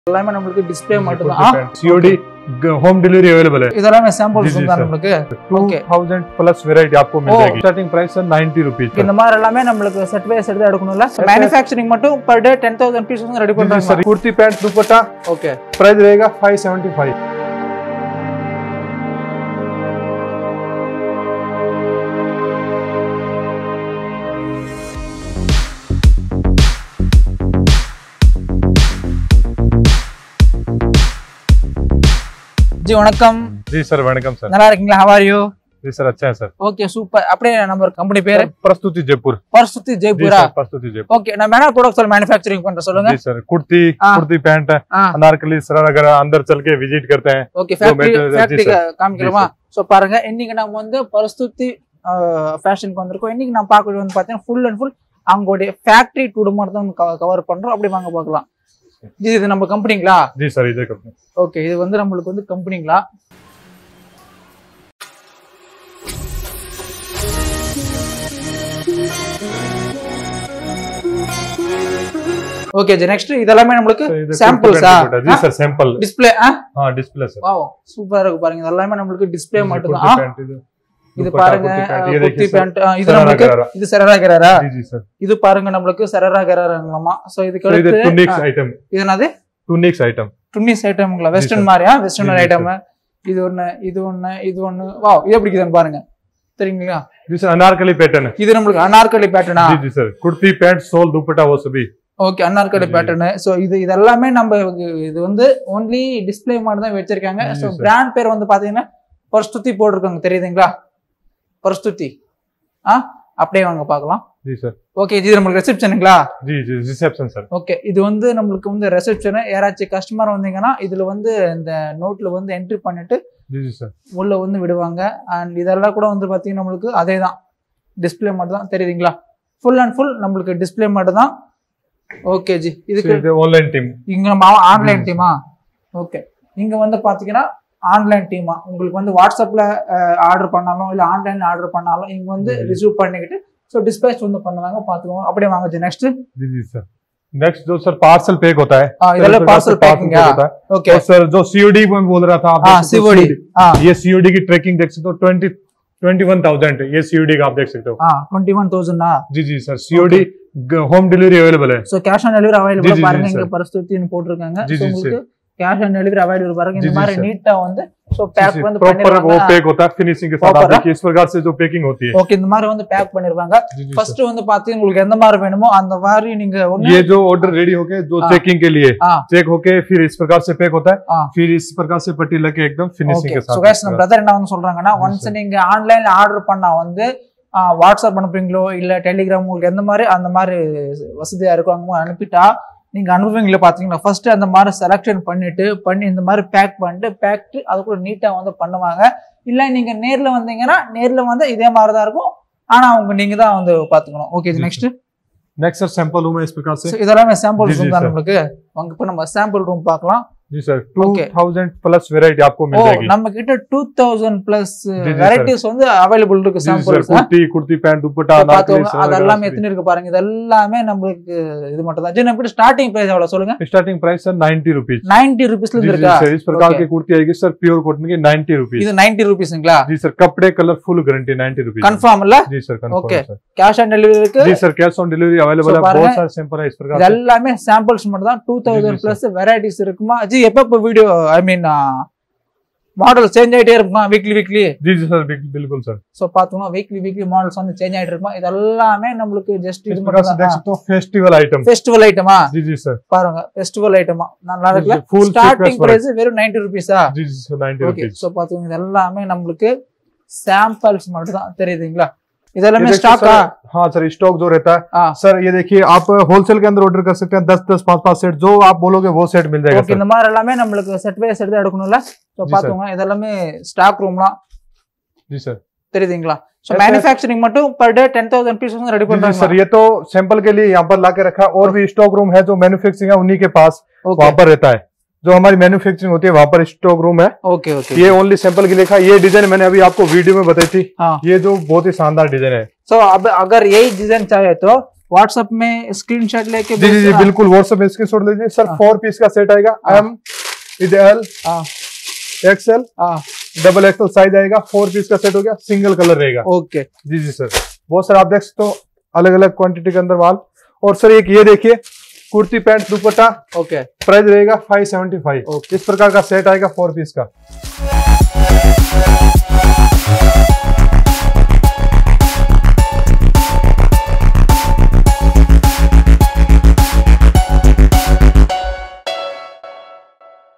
எல்லாமே நம்மளுக்கு டிஸ்ப்ளே மட்டும்தான் सीओडी होम डिलीवरी अवेलेबल है இதெல்லாமே சாம்பிள்ஸ் जी, जी, தான் sir. நம்மளுக்கு two Okay. Thousand plus variety आपको मिल Oh. जाएगी स्टार्टिंग प्राइस है नाइन्टी रुपीज இந்த மாதிரி எல்லாமே நம்மளுக்கு செட் பை செட் தான் எடுக்கணும்ல மேனுஃபேக்சரிங் மட்டும் per day ten thousand piece வந்து ரெடி பண்றாங்க sir kurti pant dupatta okay price रहेगा फाइव सेवेंटी फाइव ஜி வணக்கம் जी सर वणकम सर நல்லா இருக்கீங்களா ஹவார் யூ जी सर अच्छा है सर ஓகே சூப்பர் அப்படியே நம்ம கம்பெனி பேரு प्रस्तुति जयपुर பர்சுத்தி जी ஜெய்புரா सर प्रस्तुति जयपुर ஓகே நான் மேனா ப்ராடக்ட்ஸ் மேனுஃபேக்சரிங் பண்ற சொல்லுங்க जी सर कुर्ती हाँ। कुर्ती पैंट ஆ अनारकली सरारा अंदर चल के विजिट करते हैं ஓகே जो ஃபேக்டரி material- जी, ஃபேக்டரி sir. காமிக்கலாமா சோ பாருங்க இன்னைக்கு நம்ம வந்து பரிசுத்தி ஃபேஷனுக்கு வந்திருக்கோம் இன்னைக்கு நான் பார்க்கறது வந்து பார்த்தீங்கன்னா ஃபுல் அண்ட் ஃபுல் அவங்களுடைய ஃபேக்டரி டூடு மட்டும் தான் கவர் பண்றோம் அப்படி வாங்க பார்க்கலாம் இது இது நம்ம கம்பெனிங்களா जी सर इधर करते हैं ஓகே இது வந்து நம்மளுக்கு வந்து கம்பெனிங்களா ஓகே ஜி நெக்ஸ்ட் இதெல்லாமே நம்மளுக்கு सर, इधर சாம்பிள்ஸா कुर्ती पैंट दुपट्टा। जी सर सैंपल டிஸ்ப்ளே ஆ हाँ डिस्प्ले सर வாவ் சூப்பரா இருக்கு பாருங்க இதெல்லாமே நம்மளுக்கு டிஸ்ப்ளே जी, மட்டும் कुर्ती தான் पैंट इधर இது दुपट्टा, பாருங்க कुर्ती पैंट, ये குர்த்தி देखिए सर பேண்ட் இது சரரா நம்மளுக்கு கராரா। இது சரரா கராரா जी जी सर இது பாருங்க நம்மளுக்கு சரரா கராராங்களாமா சோ இதுக்கு सर इधर அடுத்து टूनिक्स ஆ, आइटम இது என்னது टूनिक्स आइटम டுன்னிஸ் ஐட்டம்ங்களா வெஸ்டர்ன் sir. மாதிரியா வெஸ்டர்ன் जी, जी, ஐட்டம் இது ஒண்ணு இது ஒண்ணு இது ஒண்ணு வா இது எப்படி இருக்குதுன்னு பாருங்க சரிங்களா जी सर अनारकली पैटर्न है இது நம்மளுக்கு அனார்கலி பேட்டர்னா जी जी सर कुर्ती पैंट सोल दुपट्टा वो सभी ஓகே அன்னார்கலி जी. பேட்டர்னு ஸோ இது இதெல்லாமே நம்ம இது வந்து ஒன்லி டிஸ்ப்ளே மாதிரி தான் வச்சிருக்காங்க जी, ஸோ sir. பிராண்ட் பேர் வந்து பாத்தீங்கன்னா பர்ஸ்துதி போட்டிருக்காங்க தெரியுதுங்களா பர்ஸ்துதி ஆ அப்படியே வாங்க பார்க்கலாம் जी सर ஓகே இது நம்மளுக்கு ரிசப்ஷனுங்களா जी जी रिसेप्शन सर ஓகே இது வந்து நம்மளுக்கு வந்து ரிசப்ஷனு யாராச்சும் கஸ்டமர் வந்தீங்கன்னா இதுல வந்து இந்த நோட்ல வந்து என்ட்ரி பண்ணிட்டு जी जी सर உள்ள வந்து விடுவாங்க அண்ட் இதெல்லாம் கூட வந்து பாத்தீங்கன்னா நம்மளுக்கு அதே தான் டிஸ்பிளே மட்டும் தான் தெரியுதுங்களா ஃபுல் அண்ட் ஃபுல் நம்மளுக்கு டிஸ்பிளே மட்டும் தான் ஓகே ஜி இதுக்கு இது ऑनलाइन टीम இங்க நம்ம ஆன்லைன் ம். டீமா ஓகே இங்க வந்து பாத்தீங்கன்னா ஆன்லைன் டீமா உங்களுக்கு வந்து வாட்ஸ்அப்ல ஆர்டர் பண்ணாலும் இல்ல ஆன்லைன்ல ஆர்டர் பண்ணாலும் இங்க வந்து ம். ரிசீவ் பண்ணிக்கிட்டு ஸோ டிஸ்பேச் வந்து பண்ணுவாங்க பாத்துக்கோங்க அப்படியே வாங்க ஜி நெக்ஸ்ட் जी जी सर नेक्स्ट जो सर पार्सल पैक होता है இதெல்லாம் सर, பார்சல் parcel பேக்கிங்கா होता है ஓகே और सर जो सीओडी में बोल रहा था आप हाँ देख सकते हो, सीओडी COD हाँ ये सीओडी की ट्रैकिंग देख सकते हो ट्वेंटी ट्वेंटी वन थाउजेंड ये सीओडी का आप देख सकते हो हाँ டுவெண்ட்டி ஒன் தௌசண்டா जी जी sir COD home delivery available है ஸோ கேஷ் ஆன் டெலிவரி ஜி, அவைலபிள் ஜி, பாருங்க ஜி, இங்க sir. பரிஸ்துத்தின்னு போட்டிருக்காங்க ஜி, So, ஜி, உங்களுக்கு கேஷ் ஆன் டெலிவரி அவைலபிள் பாருங்க ஜி, இந்த ஜி, மாதிரி sir. நீட்டா வந்து ஸோ பேக் வந்து प्रॉपर वो பண்ணிருவாங்க पैक होता है फिनिशिंग के साथ आप Proper, देखिए इस प्रकार से जो पैकिंग होती है ஓகே இந்த மாதிரி வந்து பேக் பண்ணிருவாங்க जी जी ஃபர்ஸ்ட் வந்து பாத்தீங்கன்னா உங்களுக்கு எந்த மாதிரி வேணுமோ அந்த மாதிரி நீங்க सर। ஒண்ணு ये जो ऑर्डर रेडी होके जो हाँ। चेकिंग के लिए हाँ। चेक होके फिर इस प्रकार से पैक होता है हाँ। फिर इस प्रकार से पट्टी लगे एकदम फिनिशिंग ஓகே के ஸோ साथ கைஸ் நம்ம பிரதர் என்ன வந்து சொல்றாங்கன்னா जी, ஒன்ஸ் sir. நீங்க ஆன்லைன்ல ஆர்டர் பண்ணா வந்து ஆ, வாட்ஸ்அப் அனுப்புறீங்களோ இல்ல டெலிகிராம் உங்களுக்கு எந்த மாதிரி அந்த மாதிரி வசதியா இருக்கும் அங்க மாதிரி அனுப்பிட்டா நீங்க அனுப்புவீங்களா பாத்தீங்களா ஃபர்ஸ்ட் அந்த மாதிரி செலக்ஷன் பண்ணிட்டு பண்ணி இந்த மாதிரி பேக் பண்ணிட்டு பேக்ட் அது கூட நீட்டா வந்து பண்ணுவாங்க இல்ல நீங்க நேர்ல வந்தீங்கன்னா நேர்ல வந்து இதே மாதிரி தான் இருக்கும் ஆனா அவங்க நீங்க தான் வந்து பாத்துக்கணும் ஓகே जी, next next sir sample room है इस प्रकार से இதெல்லாமே சாம்பிள் जी, जी, ரூம் தான் sir. நம்மளுக்கு அங்க இப்ப நம்ம சாம்பிள் ரூம் பார்க்கலாம் जी sir two Okay. Thousand plus variety आपको ஓ मिल जाएगी நம்ம கிட்ட டூ தௌசண்ட் பிளஸ் जी, sir. வெரைட்டிஸ் வந்து அவைலபிள் இருக்கு जी जी sir samples kurti kurti pant dupatta Anarkali பார்த்தவங்க सरारा அதெல்லாம் सभी। எத்தனை இருக்கு பாருங்க இது எல்லாமே நம்மளுக்கு இது மட்டும் தான் நம்ம கிட்ட ஸ்டார்டிங் பிரைஸ் எவ்வளவு சொல்லுங்க starting price sir ninety rupees ninety ருபீஸ்ல जी இருந்து जी இருக்கா सर इस प्रकार Okay. की कुर्ती आएगी सर प्योर कॉटन की नाइन्टी रुपीज இது நைன்டி ருபீஸ்ங்களா जी सर कपड़े colour full guarantee ninety rupees confirm இல்ல जी sir Okay. Confirm sir cash on delivery இருக்கு जी sir cash on delivery available So, है பாருங்க. बहुत सारे सैंपल है इस प्रकार இது से எல்லாமே சாம்பிள்ஸ் மட்டும் தான் two thousand sir. Plus varieties இருக்குமா ஜி எப்ப video I mean model change ஆயிட்டே இருக்குமா வீக்லி வீக்லி जी जी सर बिल- बिल्कुल सर ஸோ பார்த்தோம்னா வீக்லி வீக்லி மாடல்ஸ் வந்து சேஞ்ச் ஆயிட்டு இருக்குமா இது எல்லாமே நம்மளுக்கு ஜஸ்ட் इस இது प्रकार से देख மட்டும் सकते हो फेस्टिवल आइटम ஃபெஸ்டிவல் ஐட்டமா जी जी सर பாருங்க ஃபெஸ்டிவல் ஐட்டமா நல்லா இருக்குல்ல फुल ஸ்டார்டிங் பிரைஸ் வெறும் நைன்டி ருபீஸா जी जी sir ninety okay rupees so பாத்துக்கோங்க இது எல்லாமே நம்மளுக்கு சாம்பிள்ஸ் மட்டும் தான் தெரியுதுங்களா இதெல்லாமே ये देखिए ஸ்டாக்கா सर, हाँ सर स्टॉक जो रहता है हाँ। सर ये देखिए आप होलसेल के अंदर ऑर्डर कर सकते हैं दस दस पाँच पाँच सेट जो आप बोलोगे वो सेट मिल जाएगा ஓகே सर இந்த மாதிரி எல்லாமே நம்மளுக்கு செட் பை செட் தான் எடுக்கணும்ல சோ sir. பாத்துக்கோங்க இதெல்லாமே ஸ்டாக் ரூம்லாம் जी सर தெரியுதுங்களா சோ ऐसे- மேனுஃபேக்சரிங் மட்டும் per day ten thousand piece வந்து ரெடி जी जी सर பண்றாங்க ये तो सैंपल के लिए यहाँ पर ला के रखा है और भी स्टॉक रूम है जो मैन्युफैक्चरिंग है उन्हीं के पास ஓகே वहाँ पर रहता है जो हमारी मैन्युफैक्चरिंग होती है वहाँ पर स्टॉक रूम है ஓகே ஓகே ये ओनली सैंपल के लिए था ये डिजाइन मैंने अभी आपको वीडियो में बताई थी हाँ ये जो बहुत ही शानदार डिजाइन है सो अब अगर यही डिजाइन चाहे तो व्हाट्सएप में स्क्रीनशॉट लेके जी जी जी भेज- बिल्कुल व्हाट्सएप में स्क्रीन शॉट लीजिए सर हाँ। फोर पीस का सेट आएगा हाँ। एम इध एल हाँ एक्सएल हाँ डबल एक्सएल साइज आएगा फोर पीस का सेट हो गया सिंगल कलर रहेगा ओके जी जी सर बहुत सर आप देख सकते हो अलग अलग क्वांटिटी के अंदर माल और सर एक ये देखिए kurti pant dupatta okay price रहेगा फाइव सेवेंटी फाइव Okay. इस प्रकार का सेट आएगा फोर पीस का